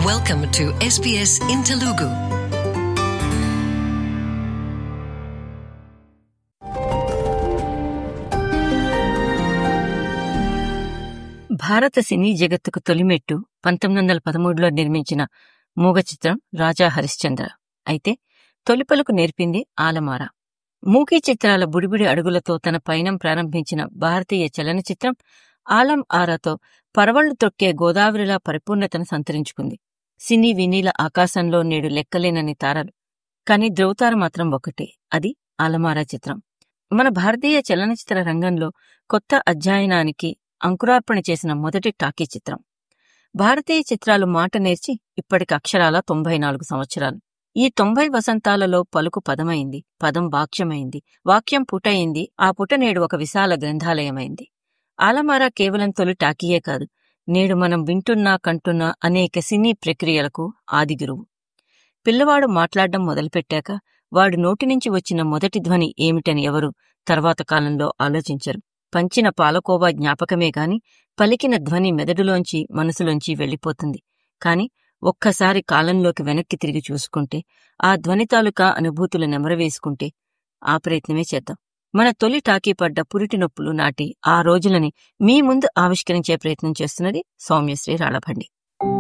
Welcome to SBS in Telugu. భారత సినీ జగత్తుకు తొలిమెట్టు పంతొమ్మిది వందల పదమూడులో నిర్మించిన మూగ చిత్రం రాజా హరిశ్చంద్ర అయితే తొలిపలకు నేర్పింది ఆలమార మూకీ చిత్రాల బుడిబుడి అడుగులతో తన పయనం ప్రారంభించిన భారతీయ చలనచిత్రం ఆలం ఆరాతో పరవళ్లు తొక్కే గోదావరిలా పరిపూర్ణతను సంతరించుకుంది సినీ వినీల ఆకాశంలో నేడు లెక్కలేనని తారలు కాని ధ్రువతార మాత్రం ఒకటే అది ఆలమారా చిత్రం మన భారతీయ చలనచిత్ర రంగంలో కొత్త అధ్యయనానికి అంకురార్పణ చేసిన మొదటి టాకీ చిత్రం భారతీయ చిత్రాలు మాట నేర్చి ఇప్పటికి అక్షరాల తొంభై నాలుగు సంవత్సరాలు ఈ తొంభై వసంతాలలో పలుకు పదమైంది పదం వాక్యమైంది వాక్యం పుటయింది ఆ పుట నేడు ఒక విశాల గ్రంథాలయమైంది ఆలమారా కేవలం తొలి టాకీయే కాదు నేడు మనం వింటున్నా కంటున్నా అనేక సినీ ప్రక్రియలకు ఆదిగురువు పిల్లవాడు మాట్లాడడం మొదలుపెట్టాక వాడు నోటి నుంచి వచ్చిన మొదటి ధ్వని ఏమిటని ఎవరు తర్వాత కాలంలో ఆలోచించరు పంచిన పాలకోవా జ్ఞాపకమే గాని పలికిన ధ్వని మెదడులోంచి మనసులోంచి వెళ్ళిపోతుంది కాని ఒక్కసారి కాలంలోకి వెనక్కి తిరిగి చూసుకుంటే ఆ ధ్వని తాలూకా అనుభూతులు నెమరవేసుకుంటే ఆ ప్రయత్నమే చేద్దాం మన తొలి టాకీ పడ్డ పురిటి నొప్పులు నాటి ఆ రోజులని మీ ముందు ఆవిష్కరించే ప్రయత్నం చేస్తున్నది సౌమ్యశ్రీ రాళభండి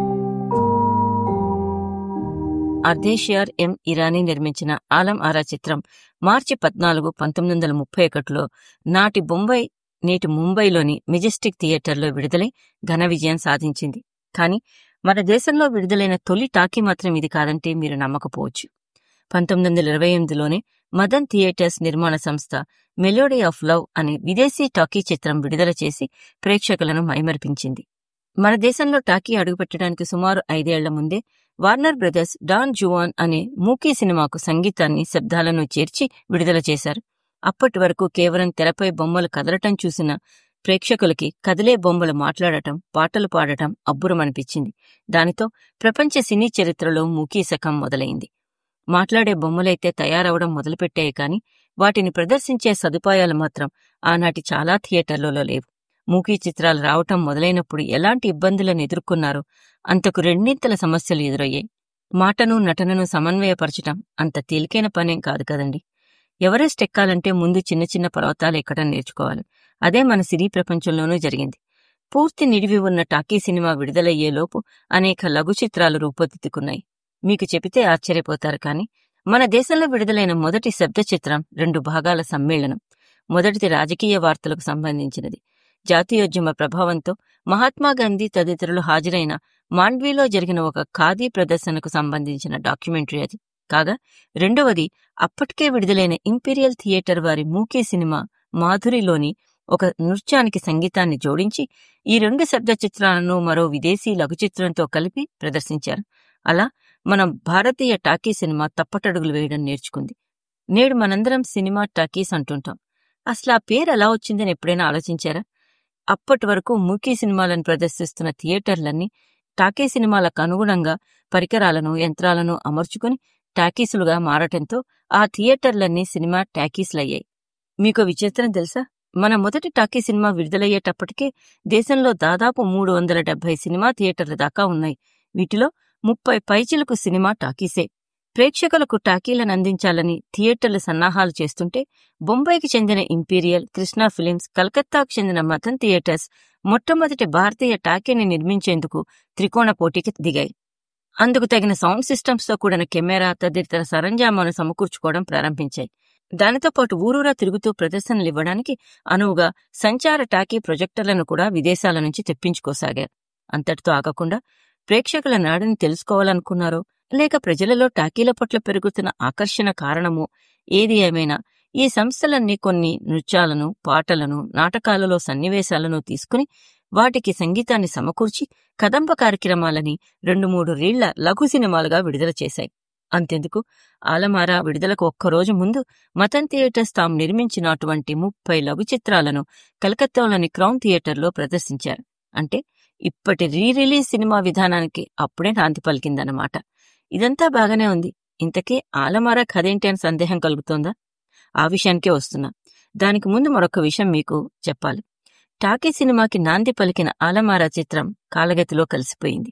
అర్ధేషియార్ ఎం ఇరానీ నిర్మించిన ఆలం ఆరా చిత్రం మార్చి పద్నాలుగు పంతొమ్మిది వందల ముప్పై ఒకటిలో నాటి బొంబాయి నేటి ముంబైలోని మెజెస్టిక్ థియేటర్లో విడుదలై ఘన విజయం సాధించింది కానీ మన దేశంలో విడుదలైన తొలి టాకీ మాత్రం ఇది కాదంటే మీరు నమ్మకపోవచ్చు పంతొమ్మిది వందల ఇరవై ఎనిమిదిలోనే మదన్ థియేటర్స్ నిర్మాణ సంస్థ మెలోడీ ఆఫ్ లవ్ అనే విదేశీ టాకీ చిత్రం విడుదల చేసి ప్రేక్షకులను మైమరిపించింది మన దేశంలో టాకీ అడుగుపెట్టడానికి సుమారు ఐదేళ్ల ముందే వార్నర్ బ్రదర్స్ డాన్ జువాన్ అనే మూకీ సినిమాకు సంగీతాన్ని శబ్దాలను చేర్చి విడుదల చేశారు అప్పటి వరకు కేవలం తెరపై బొమ్మలు కదలటం చూసిన ప్రేక్షకులకి కదిలే బొమ్మలు మాట్లాడటం పాటలు పాడటం అబ్బురమనిపించింది దానితో ప్రపంచ సినీ చరిత్రలో మూకీ శకం మొదలైంది మాట్లాడే బొమ్మలైతే తయారవడం మొదలుపెట్టాయి కాని వాటిని ప్రదర్శించే సదుపాయాలు మాత్రం ఆనాటి చాలా థియేటర్లలో లేవు మూకీ చిత్రాలు రావటం మొదలైనప్పుడు ఎలాంటి ఇబ్బందులను ఎదుర్కొన్నారో అంతకు రెండింతల సమస్యలు ఎదురయ్యాయి మాటను నటనను సమన్వయపరచటం అంత తేలికైన పనేం కాదు కదండి ఎవరెస్ట్ ఎక్కాలంటే ముందు చిన్న చిన్న పర్వతాలు ఎక్కడం నేర్చుకోవాలి అదే మన సినీ ప్రపంచంలోనూ జరిగింది పూర్తి నిడివి ఉన్న టాకీ సినిమా విడుదలయ్యేలోపు అనేక లఘు చిత్రాలు రూపుదిద్దుకున్నాయి మీకు చెబితే ఆశ్చర్యపోతారు కాని మన దేశంలో విడుదలైన మొదటి శబ్ద చిత్రం రెండు భాగాల సమ్మేళనం మొదటిది రాజకీయ వార్తలకు సంబంధించినది జాతీయోద్యమ ప్రభావంతో మహాత్మాగాంధీ తదితరులు హాజరైన మాండ్వీలో జరిగిన ఒక ఖాదీ ప్రదర్శనకు సంబంధించిన డాక్యుమెంటరీ అది కాగా రెండవది అప్పటికే విడుదలైన ఇంపీరియల్ థియేటర్ వారి మూకీ సినిమా మాధురిలోని ఒక నృత్యానికి సంగీతాన్ని జోడించి ఈ రెండు శబ్ద చిత్రాలను మరో విదేశీ లఘు చిత్రంతో కలిపి ప్రదర్శించారు అలా మన భారతీయ టాకీ సినిమా తప్పటడుగులు వేయడం నేర్చుకుంది నేడు మనందరం సినిమా టాకీస్ అంటుంటాం అసలు ఆ పేరు ఎలా వచ్చిందని ఎప్పుడైనా ఆలోచించారా అప్పటి వరకు మూకీ సినిమాలను ప్రదర్శిస్తున్న థియేటర్లన్నీ టాకీ సినిమాలకు అనుగుణంగా పరికరాలను యంత్రాలను అమర్చుకుని టాకీసులుగా మారటంతో ఆ థియేటర్లన్నీ సినిమా టాకీస్లయ్యాయి మీకు విచిత్రం తెలుసా మన మొదటి టాకీ సినిమా విడుదలయ్యేటప్పటికే దేశంలో దాదాపు మూడు వందల డెబ్బై సినిమా థియేటర్ల దాకా ఉన్నాయి వీటిలో ముప్పై పైచిలకు సినిమా టాకీసే ప్రేక్షకులకు టాకీలను అందించాలని థియేటర్లు సన్నాహాలు చేస్తుంటే బొంబాయికి చెందిన ఇంపీరియల్ కృష్ణా ఫిలిమ్స్ కలకత్తాకు చెందిన మదన్ థియేటర్స్ మొట్టమొదటి భారతీయ టాకీని నిర్మించేందుకు త్రికోణ పోటీకి దిగాయి అందుకు తగిన సౌండ్ సిస్టమ్స్తో కూడిన కెమెరా తదితర సరంజామాను సమకూర్చుకోవడం ప్రారంభించాయి దానితో పాటు ఊరూరా తిరుగుతూ ప్రదర్శనలు ఇవ్వడానికి అనువుగా సంచార టాకీ ప్రొజెక్టర్లను కూడా విదేశాల నుంచి తెప్పించుకోసాగారు అంతటితో ఆగకుండా ప్రేక్షకుల నాడిని తెలుసుకోవాలనుకున్నారో లేక ప్రజలలో టాకీల పట్ల పెరుగుతున్న ఆకర్షణ కారణమో ఏది ఏమైనా ఈ సంస్థలన్నీ కొన్ని నృత్యాలను పాటలను నాటకాలలో సన్నివేశాలను తీసుకుని వాటికి సంగీతాన్ని సమకూర్చి కదంబ కార్యక్రమాలని రెండు మూడు రీళ్ల లఘు సినిమాలుగా విడుదల చేశాయి అంతెందుకు ఆలమారా విడుదలకు ఒక్కరోజు ముందు మతన్ థియేటర్స్ తాము నిర్మించినటువంటి ముప్పై లఘు చిత్రాలను కలకత్తాలోని క్రౌన్ థియేటర్లో ప్రదర్శించారు అంటే ఇప్పటి రీ రిలీజ్ సినిమా విధానానికి అప్పుడే నాంది పలికిందన్నమాట ఇదంతా బాగానే ఉంది ఇంతకీ ఆలమారా కథేంటి అని సందేహం కలుగుతోందా ఆ విషయానికే వస్తున్నా దానికి ముందు మరొక విషయం మీకు చెప్పాలి టాకీ సినిమాకి నాంది పలికిన ఆలమారా చిత్రం కాలగతిలో కలిసిపోయింది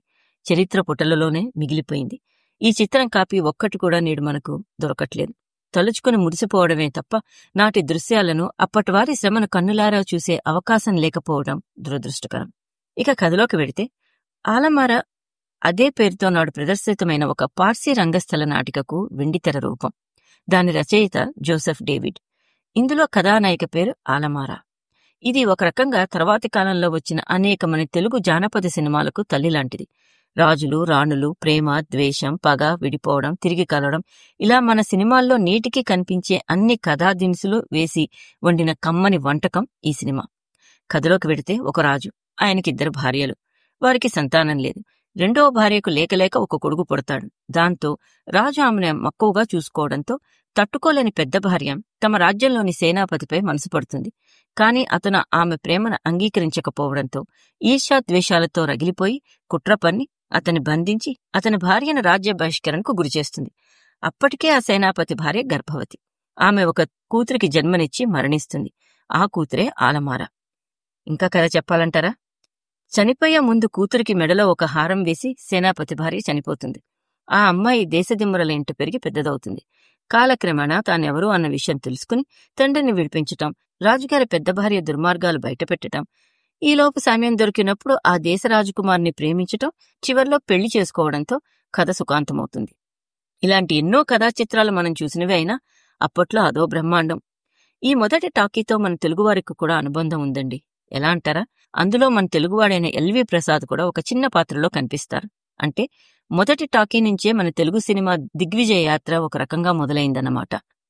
చరిత్ర పుటలలోనే మిగిలిపోయింది ఈ చిత్రం కాపీ ఒక్కటి కూడా నేడు మనకు దొరకట్లేదు తలుచుకుని మురిసిపోవడమే తప్ప నాటి దృశ్యాలను అప్పటివారి శ్రమను కన్నులారా చూసే అవకాశం లేకపోవడం దురదృష్టకరం ఇక కథలోకి వెడితే ఆలమార అదే పేరుతో నాడు ప్రదర్శితమైన ఒక పార్సీ రంగస్థల నాటికకు వెండితెర రూపం దాని రచయిత జోసెఫ్ డేవిడ్ ఇందులో కథానాయిక పేరు ఆలమారా ఇది ఒక రకంగా తర్వాతి కాలంలో వచ్చిన అనేకమని తెలుగు జానపద సినిమాలకు తల్లి లాంటిది రాజులు రాణులు ప్రేమ ద్వేషం పగ విడిపోవడం తిరిగి కలవడం ఇలా మన సినిమాల్లో నీటికి కనిపించే అన్ని కథా దినుసులు వేసి వండిన కమ్మని వంటకం ఈ సినిమా కథలోకి వెడితే ఒక రాజు ఆయనకిద్దరు భార్యలు వారికి సంతానం లేదు రెండవ భార్యకు లేకలేక ఒక కొడుకు పుడతాడు దాంతో రాజు ఆమెను మక్కువగా చూసుకోవడంతో తట్టుకోలేని పెద్ద భార్య తమ రాజ్యంలోని సేనాపతిపై మనసు పడుతుంది కాని అతను ఆమె ప్రేమను అంగీకరించకపోవడంతో ఈర్ష్యా ద్వేషాలతో రగిలిపోయి కుట్ర పన్ని అతన్ని బంధించి అతని భార్యను రాజ్య బహిష్కరణకు గురిచేస్తుంది అప్పటికే ఆ సేనాపతి భార్య గర్భవతి ఆమె ఒక కూతురికి జన్మనిచ్చి మరణిస్తుంది ఆ కూతురే ఆలమార ఇంకా కథ చెప్పాలంటారా చనిపోయే ముందు కూతురికి మెడలో ఒక హారం వేసి సేనాపతి భార్య చనిపోతుంది ఆ అమ్మాయి దేశదిమ్మరల ఇంటి పెరిగి పెద్దదవుతుంది కాలక్రమేణా తానెవరూ అన్న విషయం తెలుసుకుని తండ్రిని విడిపించటం రాజుగారి పెద్ద భార్య దుర్మార్గాలు బయటపెట్టటం ఈలోపు సమయం దొరికినప్పుడు ఆ దేశ రాజకుమారిని ప్రేమించటం చివర్లో పెళ్లి చేసుకోవడంతో కథ సుఖాంతమవుతుంది ఇలాంటి ఎన్నో కథా చిత్రాలు మనం చూసినవి అయినా అప్పట్లో అదో బ్రహ్మాండం ఈ మొదటి టాకీతో మన తెలుగువారికి కూడా అనుబంధం ఉందండి ఎలా అంటారా అందులో మన తెలుగువాడైన ఎల్వి ప్రసాద్ కూడా ఒక చిన్న పాత్రలో కనిపిస్తారు అంటే మొదటి టాకీ నుంచే మన తెలుగు సినిమా దిగ్విజయ యాత్ర ఒక రకంగా మొదలైందన్నమాట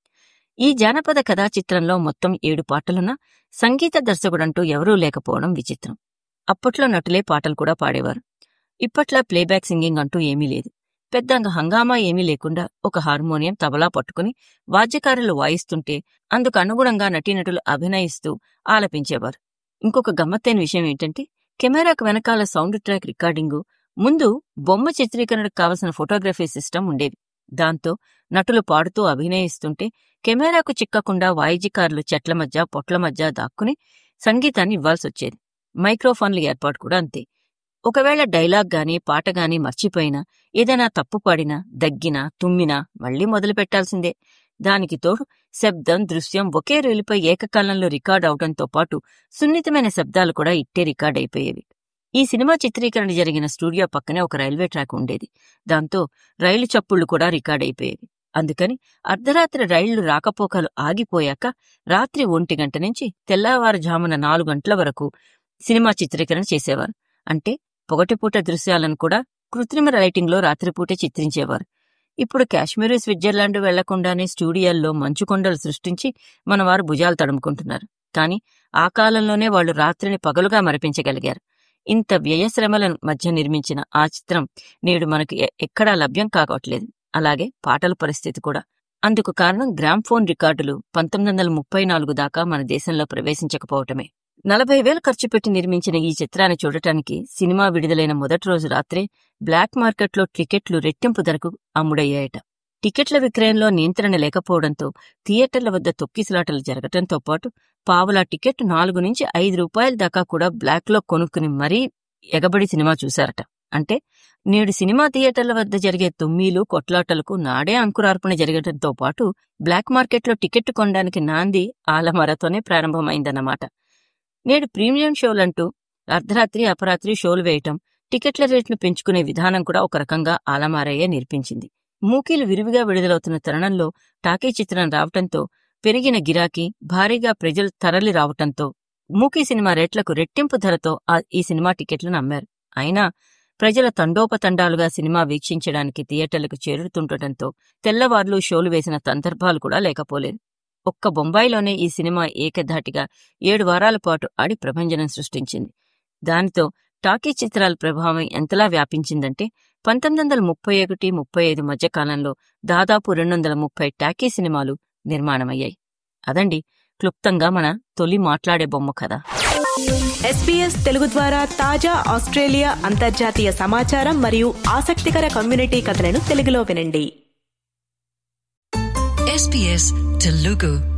ఈ జానపద కథా చిత్రంలో మొత్తం ఏడు పాటలున్న సంగీత దర్శకుడంటూ ఎవరూ లేకపోవడం విచిత్రం అప్పట్లో నటులే పాటలు కూడా పాడేవారు ఇప్పట్లా ప్లేబ్యాక్ సింగింగ్ అంటూ ఏమీ లేదు పెద్దంగా హంగామా ఏమీ లేకుండా ఒక హార్మోనియం తబలా పట్టుకుని వాద్యకారులు వాయిస్తుంటే అందుకు అనుగుణంగా నటీనటులు అభినయిస్తూ ఆలపించేవారు ఇంకొక గమ్మత్తైన విషయం ఏంటంటే కెమెరాకు వెనకాల సౌండ్ ట్రాక్ రికార్డింగు ముందు బొమ్మ చిత్రీకరణకు కావలసిన ఫోటోగ్రఫీ సిస్టమ్ ఉండేవి దాంతో నటులు పాడుతూ అభినయిస్తుంటే కెమెరాకు చిక్కకుండా వాయిద్యకారులు చెట్ల మధ్య పొట్ల మధ్య దాక్కుని సంగీతాన్ని ఇవ్వాల్సొచ్చేది మైక్రోఫోన్ల ఏర్పాటు కూడా అంతే ఒకవేళ డైలాగ్ గాని పాట గాని మర్చిపోయినా ఏదైనా తప్పు పాడినా దగ్గినా తుమ్మినా మళ్లీ మొదలు పెట్టాల్సిందే దానికి తోడు శబ్దం దృశ్యం ఒకే రీలుపై ఏకకాలంలో రికార్డ్ అవడంతో పాటు సున్నితమైన శబ్దాలు కూడా ఇట్టే రికార్డ్ అయిపోయేవి ఈ సినిమా చిత్రీకరణ జరిగిన స్టూడియో పక్కనే ఒక రైల్వే ట్రాక్ ఉండేది దాంతో రైలు చప్పుళ్లు కూడా రికార్డ్ అయిపోయేవి అందుకని అర్ధరాత్రి రైళ్లు రాకపోకలు ఆగిపోయాక రాత్రి ఒంటి గంట నుంచి తెల్లవారుజామున నాలుగు గంటల వరకు సినిమా చిత్రీకరణ చేసేవారు అంటే పొగటిపూట దృశ్యాలను కూడా కృత్రిమ లైటింగ్లో రాత్రిపూటే చిత్రించేవారు ఇప్పుడు కాశ్మీరు స్విట్జర్లాండ్ వెళ్లకుండానే స్టూడియోల్లో మంచుకొండలు సృష్టించి మనవారు భుజాలు తడుముకుంటున్నారు కానీ ఆ కాలంలోనే వాళ్లు రాత్రిని పగలుగా మరిపించగలిగారు ఇంత వ్యయశ్రమల మధ్య నిర్మించిన ఆ చిత్రం నేడు మనకు ఎక్కడా లభ్యం కావట్లేదు అలాగే పాటల పరిస్థితి కూడా అందుకు కారణం గ్రామ్ఫోన్ రికార్డులు పంతొమ్మిది వందల ముప్పై నాలుగు దాకా మన దేశంలో ప్రవేశించకపోవటమే నలభై వేలు ఖర్చు పెట్టి నిర్మించిన ఈ చిత్రాన్ని చూడటానికి సినిమా విడుదలైన మొదటి రోజు రాత్రే బ్లాక్ మార్కెట్లో టికెట్లు రెట్టింపు ధరకు అమ్ముడయ్యాయట టికెట్ల విక్రయంలో నియంత్రణ లేకపోవడంతో థియేటర్ల వద్ద తొక్కిసలాటలు జరగటంతో పాటు పావులా టికెట్ నాలుగు నుంచి ఐదు రూపాయల దాకా కూడా బ్లాక్లో కొనుక్కుని మరీ ఎగబడి సినిమా చూశారట అంటే నేడు సినిమా థియేటర్ల వద్ద జరిగే తుమ్మీలు కొట్లాటలకు నాడే అంకురార్పణ జరగడంతో పాటు బ్లాక్ మార్కెట్లో టికెట్ కొనడానికి నాంది ఆలమరతోనే ప్రారంభమైందన్నమాట నేడు ప్రీమియం షోలంటూ అర్ధరాత్రి అపరాత్రి షోలు వేయటం టికెట్ల రేట్లు పెంచుకునే విధానం కూడా ఒక రకంగా ఆలమారయ్యే నేర్పించింది మూకీలు విరివిగా విడుదలవుతున్న తరుణంలో టాకీ చిత్రం రావటంతో పెరిగిన గిరాకీ భారీగా ప్రజలు తరలి రావటంతో మూకీ సినిమా రేట్లకు రెట్టింపు ధరతో ఈ సినిమా టికెట్లను అమ్మారు అయినా ప్రజల తండోపతండాలుగా సినిమా వీక్షించడానికి థియేటర్లకు చేరుతుండటంతో తెల్లవార్లు షోలు వేసిన సందర్భాలు కూడా లేకపోలేదు ఒక్క బొంబాయిలోనే ఈ సినిమా ఏకధాటిగా ఏడు వారాల పాటు ఆడి ప్రభంజనం సృష్టించింది దానితో టాకీ చిత్రాల ప్రభావం ఎంతలా వ్యాపించిందంటే పంతొమ్మిది వందల ముప్పై ఒకటి ముప్పై ఐదు మధ్య కాలంలో దాదాపు రెండు వందల ముప్పై టాకీ సినిమాలు నిర్మాణమయ్యాయి అదండి క్లుప్తంగా మన తొలి మాట్లాడే బొమ్మ కథ ఎస్పీఎస్ తెలుగు ద్వారా తాజా ఆస్ట్రేలియా అంతర్జాతీయ సమాచారం మరియు ఆసక్తికర కమ్యూనిటీ కథలను తెలుగులో వినండి SBS Telugu